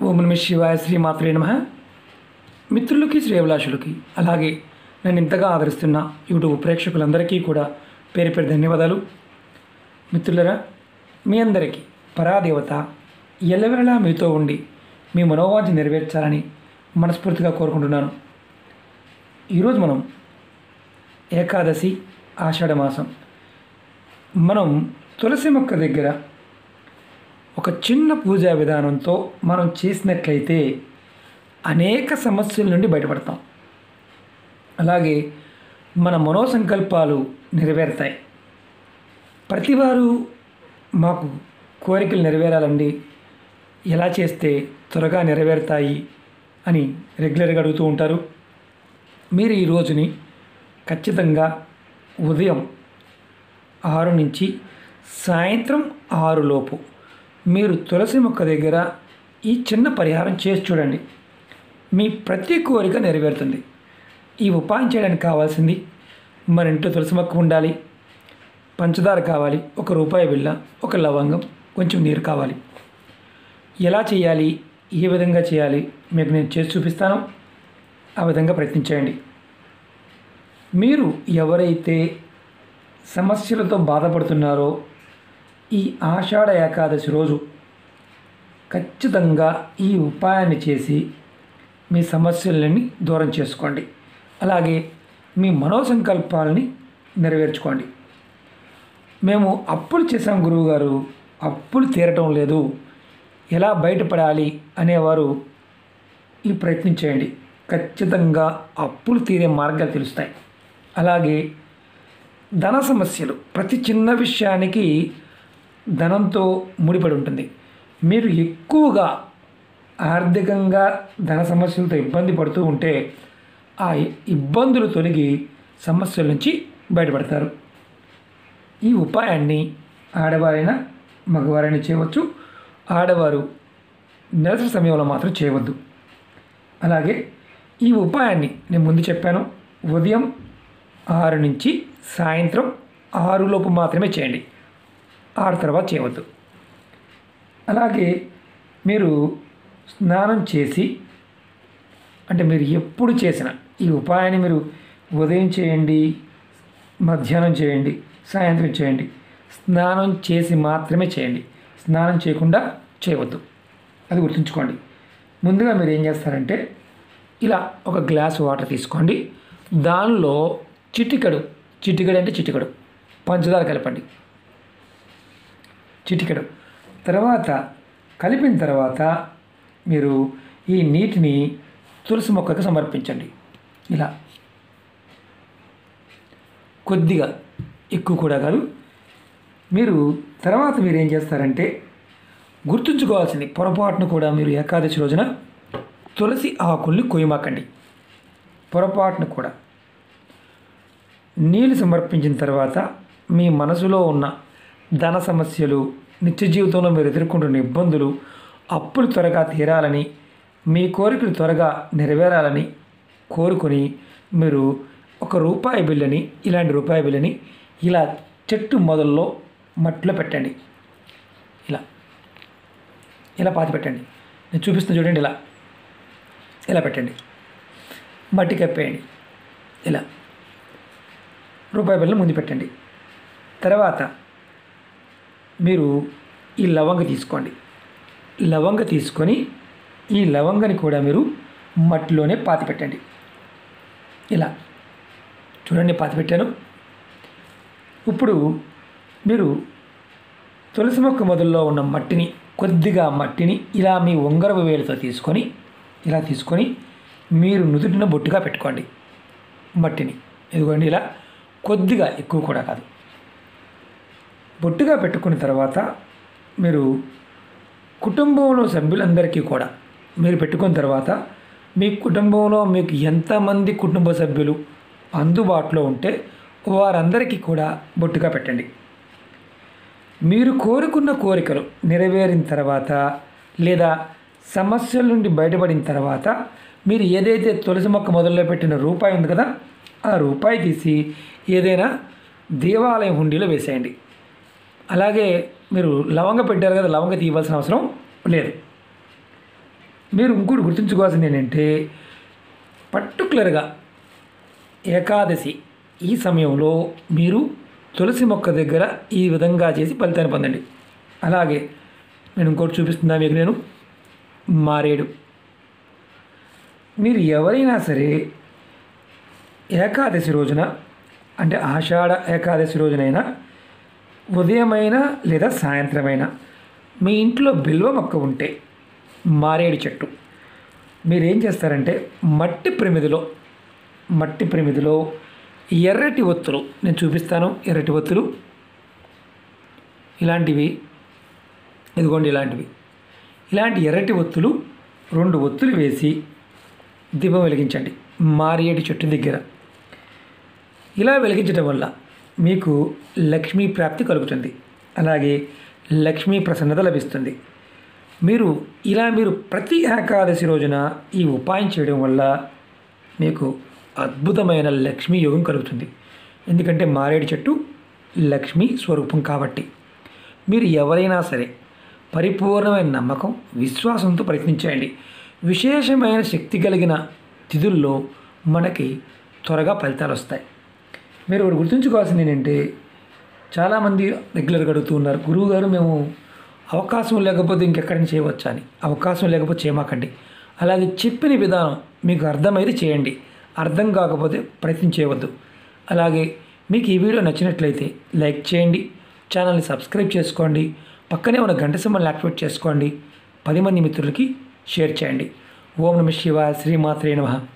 ఓం నమ శివాయ శ్రీమాత్రే నమ మిత్రులకి శ్రేయభిలాషులకి అలాగే నన్ను ఇంతగా ఆదరిస్తున్న యూట్యూబ్ ప్రేక్షకులందరికీ కూడా పేరు పేరు ధన్యవాదాలు మిత్రులరా మీ అందరికీ పరాదేవత ఎల్లవెల్లలా మీతో ఉండి మీ మనోవాంఛ నెరవేర్చాలని మనస్ఫూర్తిగా కోరుకుంటున్నాను ఈరోజు మనం ఏకాదశి ఆషాఢ మాసం మనం తులసి మొక్క దగ్గర ఒక చిన్న పూజా విధానంతో మనం చేసినట్లయితే అనేక సమస్యల నుండి బయటపడతాం అలాగే మన మనోసంకల్పాలు నెరవేరుతాయి ప్రతివారు మాకు కోరికలు నెరవేరాలండి ఎలా చేస్తే త్వరగా నెరవేరుతాయి అని రెగ్యులర్గా అడుగుతూ ఉంటారు మీరు ఈ రోజుని ఖచ్చితంగా ఉదయం ఆరు నుంచి సాయంత్రం ఆరు లోపు మీరు తులసి మొక్క దగ్గర ఈ చిన్న పరిహారం చేసి చూడండి మీ ప్రతి కోరిక నెరవేరుతుంది ఈ ఉపాయం చేయడానికి కావాల్సింది మన ఇంట్లో తులసి మొక్క ఉండాలి పంచదార కావాలి ఒక రూపాయి బిళ్ళ ఒక లవంగం కొంచెం నీరు కావాలి ఎలా చేయాలి ఏ విధంగా చేయాలి మీకు నేను చేసి చూపిస్తాను ఆ విధంగా ప్రయత్నించేయండి మీరు ఎవరైతే సమస్యలతో బాధపడుతున్నారో ఈ ఆషాఢ ఏకాదశి రోజు ఖచ్చితంగా ఈ ఉపాయాన్ని చేసి మీ సమస్యలని దూరం చేసుకోండి అలాగే మీ మనోసంకల్పాలని నెరవేర్చుకోండి మేము అప్పులు చేసాం గురువుగారు అప్పులు తీరటం లేదు ఎలా బయటపడాలి అనేవారు ఈ ప్రయత్నం చేయండి ఖచ్చితంగా అప్పులు తీరే మార్గాలు తెలుస్తాయి అలాగే ధన సమస్యలు ప్రతి చిన్న విషయానికి ధనంతో ముడిపడి ఉంటుంది మీరు ఎక్కువగా ఆర్థికంగా ధన సమస్యలతో ఇబ్బంది పడుతూ ఉంటే ఆ ఇబ్బందులు తొలగి సమస్యల నుంచి బయటపడతారు ఈ ఉపాయాన్ని ఆడవారైనా మగవారైనా చేయవచ్చు ఆడవారు నెలసరి సమయంలో మాత్రం చేయవద్దు అలాగే ఈ ఉపాయాన్ని నేను ముందు చెప్పాను ఉదయం ఆరు నుంచి సాయంత్రం ఆరు లోపు మాత్రమే చేయండి ఆరు తర్వాత చేయవద్దు అలాగే మీరు స్నానం చేసి అంటే మీరు ఎప్పుడు చేసిన ఈ ఉపాయాన్ని మీరు ఉదయం చేయండి మధ్యాహ్నం చేయండి సాయంత్రం చేయండి స్నానం చేసి మాత్రమే చేయండి స్నానం చేయకుండా చేయవద్దు అది గుర్తుంచుకోండి ముందుగా మీరు ఏం చేస్తారంటే ఇలా ఒక గ్లాస్ వాటర్ తీసుకోండి దానిలో చిటికెడు చిటికెడు అంటే చిటికెడు పంచదార కలపండి చిటికెడు తర్వాత కలిపిన తర్వాత మీరు ఈ నీటిని తులసి మొక్కకు సమర్పించండి ఇలా కొద్దిగా ఎక్కువ కూడా కాదు మీరు తర్వాత మీరు ఏం చేస్తారంటే గుర్తుంచుకోవాల్సింది పొరపాటును కూడా మీరు ఏకాదశి రోజున తులసి ఆకుల్ని కొయ్యమాకండి పొరపాటును కూడా నీళ్ళు సమర్పించిన తర్వాత మీ మనసులో ఉన్న ధన సమస్యలు నిత్య జీవితంలో మీరు ఎదుర్కొంటున్న ఇబ్బందులు అప్పులు త్వరగా తీరాలని మీ కోరికలు త్వరగా నెరవేరాలని కోరుకొని మీరు ఒక రూపాయి బిల్లని ఇలాంటి రూపాయి బిల్లని ఇలా చెట్టు మొదల్లో మట్టిలో పెట్టండి ఇలా ఇలా పాతి పెట్టండి నేను చూపిస్తున్నా చూడండి ఇలా ఇలా పెట్టండి మట్టి కప్పేయండి ఇలా రూపాయి బిళ్ళ ముందు పెట్టండి తర్వాత మీరు ఈ లవంగ తీసుకోండి లవంగ తీసుకొని ఈ లవంగని కూడా మీరు మట్టిలోనే పాతి పెట్టండి ఇలా చూడండి పాతి పెట్టాను ఇప్పుడు మీరు తులసి మొక్క మొదల్లో ఉన్న మట్టిని కొద్దిగా మట్టిని ఇలా మీ ఉంగరపు వేలుతో తీసుకొని ఇలా తీసుకొని మీరు నుదుటిన బొట్టుగా పెట్టుకోండి మట్టిని ఇదిగోండి ఇలా కొద్దిగా ఎక్కువ కూడా కాదు బొట్టుగా పెట్టుకున్న తర్వాత మీరు కుటుంబంలో సభ్యులందరికీ కూడా మీరు పెట్టుకున్న తర్వాత మీ కుటుంబంలో మీకు ఎంతమంది కుటుంబ సభ్యులు అందుబాటులో ఉంటే వారందరికీ కూడా బొట్టుగా పెట్టండి మీరు కోరుకున్న కోరికలు నెరవేరిన తర్వాత లేదా సమస్యల నుండి బయటపడిన తర్వాత మీరు ఏదైతే తులసి మొక్క మొదల్లో పెట్టిన రూపాయి ఉంది కదా ఆ రూపాయి తీసి ఏదైనా దేవాలయం హుండీలో వేసేయండి అలాగే మీరు లవంగ పెట్టారు కదా లవంగ తీయవలసిన అవసరం లేదు మీరు ఇంకోటి గుర్తుంచుకోవాల్సింది ఏంటంటే పర్టికులర్గా ఏకాదశి ఈ సమయంలో మీరు తులసి మొక్క దగ్గర ఈ విధంగా చేసి ఫలితాన్ని పొందండి అలాగే నేను ఇంకోటి చూపిస్తున్నా మీకు నేను మారేడు మీరు ఎవరైనా సరే ఏకాదశి రోజున అంటే ఆషాఢ ఏకాదశి రోజునైనా ఉదయమైనా లేదా సాయంత్రమైనా మీ ఇంట్లో బిల్వ మొక్క ఉంటే మారేడు చెట్టు మీరు ఏం చేస్తారంటే మట్టి ప్రమిదిలో మట్టి ప్రమిదిలో ఎర్రటి ఒత్తులు నేను చూపిస్తాను ఎర్రటి ఒత్తులు ఇలాంటివి ఇదిగోండి ఇలాంటివి ఇలాంటి ఎర్రటి ఒత్తులు రెండు ఒత్తులు వేసి దీపం వెలిగించండి మారేడు చెట్టు దగ్గర ఇలా వెలిగించడం వల్ల మీకు లక్ష్మీ ప్రాప్తి కలుగుతుంది అలాగే లక్ష్మీ ప్రసన్నత లభిస్తుంది మీరు ఇలా మీరు ప్రతి ఏకాదశి రోజున ఈ ఉపాయం చేయడం వల్ల మీకు అద్భుతమైన లక్ష్మీ యోగం కలుగుతుంది ఎందుకంటే మారేడు చెట్టు లక్ష్మీ స్వరూపం కాబట్టి మీరు ఎవరైనా సరే పరిపూర్ణమైన నమ్మకం విశ్వాసంతో ప్రయత్నించండి విశేషమైన శక్తి కలిగిన తిథుల్లో మనకి త్వరగా ఫలితాలు వస్తాయి మీరు ఒకటి గుర్తుంచుకోవాల్సింది ఏంటంటే చాలామంది రెగ్యులర్గా అడుగుతూ ఉన్నారు గురువు గారు మేము అవకాశం లేకపోతే ఇంకెక్కడి నుంచి చేయవచ్చా అని అవకాశం లేకపోతే చేయమాకండి అలాగే చెప్పిన విధానం మీకు అర్థమైతే చేయండి అర్థం కాకపోతే ప్రయత్నం చేయవద్దు అలాగే మీకు ఈ వీడియో నచ్చినట్లయితే లైక్ చేయండి ఛానల్ని సబ్స్క్రైబ్ చేసుకోండి పక్కనే ఉన్న గంట సింబల్ని యాక్టివేట్ చేసుకోండి పది మంది మిత్రులకి షేర్ చేయండి ఓం నమ శివాయ శ్రీమాత్రే నమః